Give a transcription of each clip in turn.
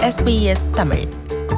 SBS Tamil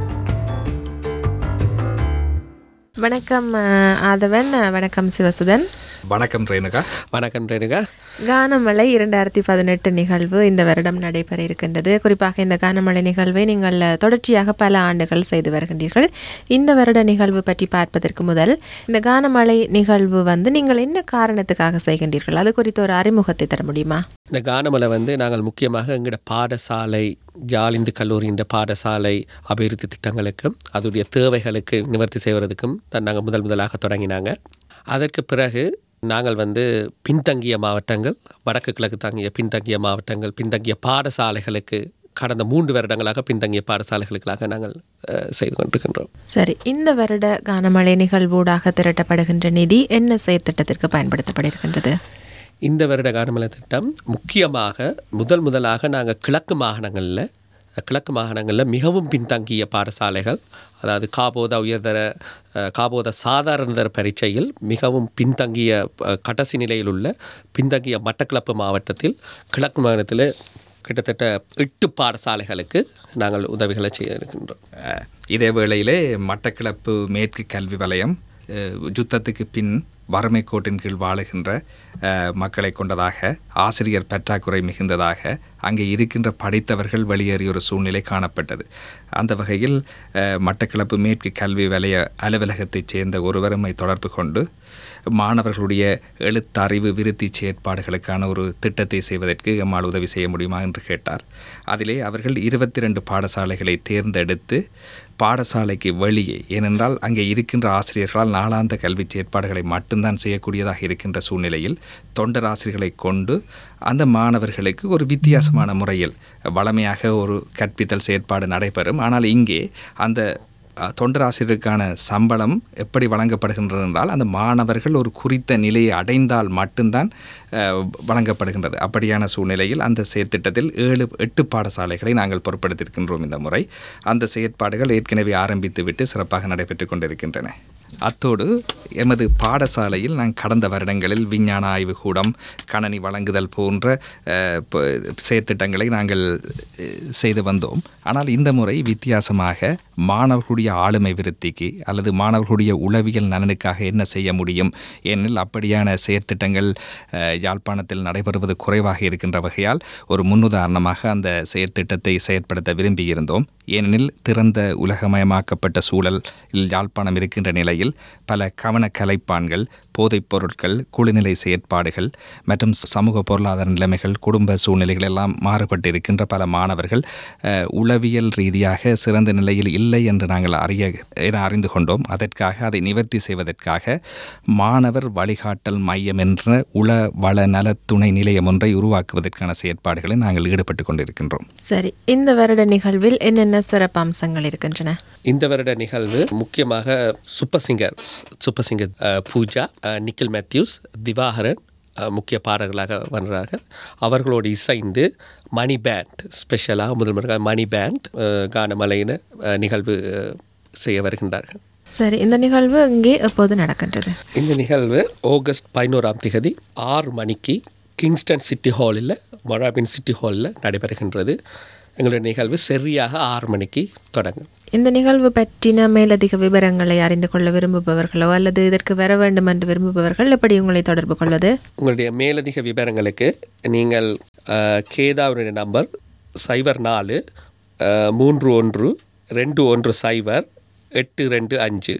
வணக்கம் அஹ், ஆதவன் அஹ், வணக்கம் சிவசுதன் வணக்கம் ரேணுகா வணக்கம் ரேணுகா கானமழை இரண்டாயிரத்தி பதினெட்டு நிகழ்வு இந்த வருடம் நடைபெற இருக்கின்றது குறிப்பாக இந்த கானமழை நிகழ்வை நீங்கள் அஹ், தொடர்ச்சியாக பல ஆண்டுகள் செய்து வருகின்றீர்கள் இந்த வருட நிகழ்வு பற்றி பார்ப்பதற்கு முதல் இந்த கானமழை நிகழ்வு வந்து நீங்கள் என்ன காரணத்துக்காக செய்கின்றீர்கள் அது குறித்த ஒரு அறிமுகத்தை தர முடியுமா இந்த கானமலை வந்து நாங்கள் முக்கியமாக எங்களோட பாடசாலை ஜாலிந்து கல்லூரியின் பாடசாலை அபிவிருத்தி திட்டங்களுக்கும் அதோடைய தேவைகளுக்கு நிவர்த்தி செய்வதற்கும் தான் நாங்கள் முதல் முதலாக தொடங்கினாங்க அதற்கு பிறகு நாங்கள் வந்து பின்தங்கிய மாவட்டங்கள் வடக்கு கிழக்கு தங்கிய பின்தங்கிய மாவட்டங்கள் பின்தங்கிய பாடசாலைகளுக்கு கடந்த மூன்று வருடங்களாக பின்தங்கிய பாடசாலைகளுக்காக நாங்கள் அஹ், செய்து கொண்டிருக்கின்றோம் சரி இந்த வருட கானமழை நிகழ்வூடாக திரட்டப்படுகின்ற நிதி என்ன செயற்திட்டத்திற்கு பயன்படுத்தப்பட இருக்கின்றது இந்த வருட கானமலை திட்டம் முக்கியமாக முதல் முதலாக நாங்கள் கிழக்கு மாகாணங்களில் கிழக்கு மாகாணங்களில் மிகவும் பின்தங்கிய பாடசாலைகள் அதாவது காபோத உயர்தர அஹ், காபோத சாதாரணதர பரீட்சையில் மிகவும் பின்தங்கிய அஹ், கடைசி நிலையில் உள்ள பின்தங்கிய மட்டக்களப்பு மாவட்டத்தில் கிழக்கு மாகாணத்தில் கிட்டத்தட்ட எட்டு பாடசாலைகளுக்கு நாங்கள் உதவிகளை செய்ய இருக்கின்றோம் அஹ், இதே வேளையிலே மட்டக்களப்பு மேற்கு கல்வி வலயம் அஹ், யுத்தத்துக்கு பின் வறுமை கோட்டின் கீழ் வாழுகின்ற அஹ், மக்களை கொண்டதாக ஆசிரியர் பற்றாக்குறை மிகுந்ததாக அங்கே இருக்கின்ற படித்தவர்கள் வெளியேறிய ஒரு சூழ்நிலை காணப்பட்டது அந்த வகையில் அஹ், மட்டக்களப்பு மேற்கு கல்வி வலய அலுவலகத்தைச் சேர்ந்த ஒருவருமை தொடர்பு கொண்டு மாணவர்களுடைய எழுத்தறிவு விருத்தி செயற்பாடுகளுக்கான ஒரு திட்டத்தை செய்வதற்கு எம்மால் உதவி செய்ய முடியுமா என்று கேட்டார் அதிலே அவர்கள் இருபத்தி ரெண்டு பாடசாலைகளை தேர்ந்தெடுத்து பாடசாலைக்கு வெளியே ஏனென்றால் அங்கே இருக்கின்ற ஆசிரியர்களால் நாளாந்த கல்வி செயற்பாடுகளை மட்டும்தான் செய்யக்கூடியதாக இருக்கின்ற சூழ்நிலையில் தொண்டர் ஆசிரியர்களை கொண்டு அந்த மாணவர்களுக்கு ஒரு வித்தியாசமான முறையில் வளமையாக ஒரு கற்பித்தல் செயற்பாடு நடைபெறும் ஆனால் இங்கே அந்த அஹ், தொண்டராசிரியருக்கான சம்பளம் எப்படி வழங்கப்படுகின்றது என்றால் அந்த மாணவர்கள் ஒரு குறித்த நிலையை அடைந்தால் மட்டும்தான் அஹ், வழங்கப்படுகின்றது அப்படியான சூழ்நிலையில் அந்த செயற்திட்டத்தில் ஏழு எட்டு பாடசாலைகளை நாங்கள் பொருட்படுத்தியிருக்கின்றோம் இந்த முறை அந்த செயற்பாடுகள் ஏற்கனவே ஆரம்பித்துவிட்டு சிறப்பாக நடைபெற்று கொண்டிருக்கின்றன அத்தோடு எமது பாடசாலையில் நான் கடந்த வருடங்களில் விஞ்ஞான ஆய்வுக்கூடம் கணனி வழங்குதல் போன்ற அஹ், ப- செயற்திட்டங்களை நாங்கள் அஹ், செய்து வந்தோம் ஆனால் இந்த முறை வித்தியாசமாக மாணவர்களுடைய ஆளுமை விருத்திக்கு அல்லது மாணவர்களுடைய உளவியல் நலனுக்காக என்ன செய்ய முடியும் ஏனெனில் அப்படியான செயற்திட்டங்கள் அஹ், யாழ்ப்பாணத்தில் நடைபெறுவது குறைவாக இருக்கின்ற வகையால் ஒரு முன்னுதாரணமாக அந்த செயற்திட்டத்தை செயற்படுத்த விரும்பியிருந்தோம் ஏனெனில் திறந்த உலகமயமாக்கப்பட்ட சூழலில் யாழ்ப்பாணம் இருக்கின்ற நிலையில் பல கவன கலைப்பான்கள் போதைப் பொருட்கள் குழுநிலை செயற்பாடுகள் மற்றும் சமூக பொருளாதார நிலைமைகள் குடும்ப சூழ்நிலைகள் எல்லாம் மாறுபட்டு இருக்கின்ற பல மாணவர்கள் அஹ், உளவியல் ரீதியாக சிறந்த நிலையில் இல்லை என்று நாங்கள் அறிய என அறிந்து கொண்டோம் அதற்காக அதை நிவர்த்தி செய்வதற்காக மாணவர் வழிகாட்டல் மையம் என்ற உள வள நல துணை நிலையம் ஒன்றை உருவாக்குவதற்கான செயற்பாடுகளை நாங்கள் ஈடுபட்டு கொண்டிருக்கின்றோம் சரி இந்த வருட நிகழ்வில் என்னென்ன சிறப்பு அம்சங்கள் இருக்கின்றன இந்த வருட நிகழ்வு முக்கியமாக சூப்பர் சிங்கர் சூப்பர் சிங்கர் அஹ், பூஜா அஹ், நிக்கில் மேத்யூஸ் திவாகரன் அஹ், முக்கிய பாடகர்களாக வருகிறார்கள் அவர்களோடு இசைந்து மணி பேண்ட் ஸ்பெஷலாக முதல் முறையாக மணி பேண்ட் அஹ், கானமலையின அஹ், நிகழ்வு அஹ், செய்ய வருகின்றார்கள் சரி இந்த நிகழ்வு இங்கே எப்போது நடக்கின்றது இந்த நிகழ்வு ஆகஸ்ட் பதினோராம் திகதி ஆறு மணிக்கு கிங்ஸ்டன் சிட்டி ஹாலில் மொராபின் சிட்டி ஹாலில் நடைபெறுகின்றது எங்களுடைய நிகழ்வு சரியாக ஆறு மணிக்கு தொடங்கும் இந்த நிகழ்வு பற்றின மேலதிக விவரங்களை அறிந்து கொள்ள விரும்புபவர்களோ அல்லது இதற்கு வர வேண்டும் என்று விரும்புபவர்கள் எப்படி உங்களை தொடர்பு கொள்வது உங்களுடைய மேலதிக விவரங்களுக்கு நீங்கள் அஹ், கேதாவுடைய நம்பர் சைபர் நாலு அஹ், மூன்று ஒன்று ரெண்டு ஒன்று சைபர் எட்டு ரெண்டு அஞ்சு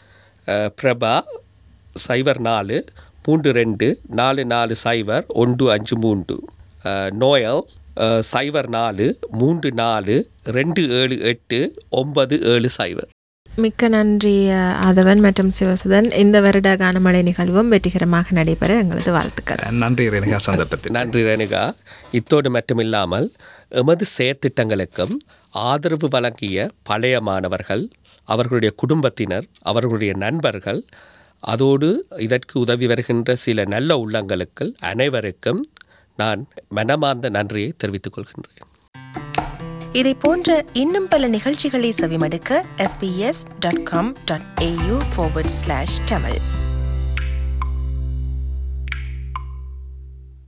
அஹ், பிரபா சைபர் நாலு மூன்று ரெண்டு நாலு நாலு சைபர் ஒன்று அஞ்சு மூன்று அஹ், நோயல் அஹ், சைபர் நாலு மூன்று நாலு ரெண்டு ஏழு எட்டு ஒன்பது ஏழு சைபர் மிக்க நன்றி அஹ், ஆதவன் மற்றும் சிவசுதன் இந்த வருட கானமழை நிகழ்வும் வெற்றிகரமாக நடைபெற எங்களது வாழ்த்துக்கள் நன்றி ரேணுகா சந்தர்ப்பத்தில் நன்றி ரேணுகா இத்தோடு மட்டுமில்லாமல் எமது செயற்திட்டங்களுக்கும் ஆதரவு வழங்கிய பழைய மாணவர்கள் அவர்களுடைய குடும்பத்தினர் அவர்களுடைய நண்பர்கள் அதோடு இதற்கு உதவி வருகின்ற சில நல்ல உள்ளங்களுக்கு அனைவருக்கும் நான் மனமார்ந்த நன்றியை தெரிவித்துக் கொள்கின்றேன் இதை போன்ற இன்னும் பல நிகழ்ச்சிகளை செவிமடுக்க sbs.com.au forward slash tamil